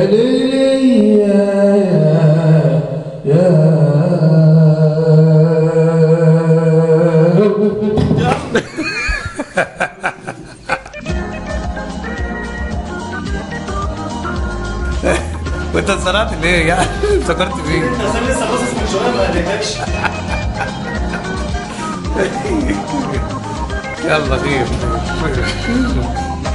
يا ليلي يا يا وانت اتسرعت ليه يعني افتكرت فين انت لسه باصص من شويه ما قلتلكش يلا خير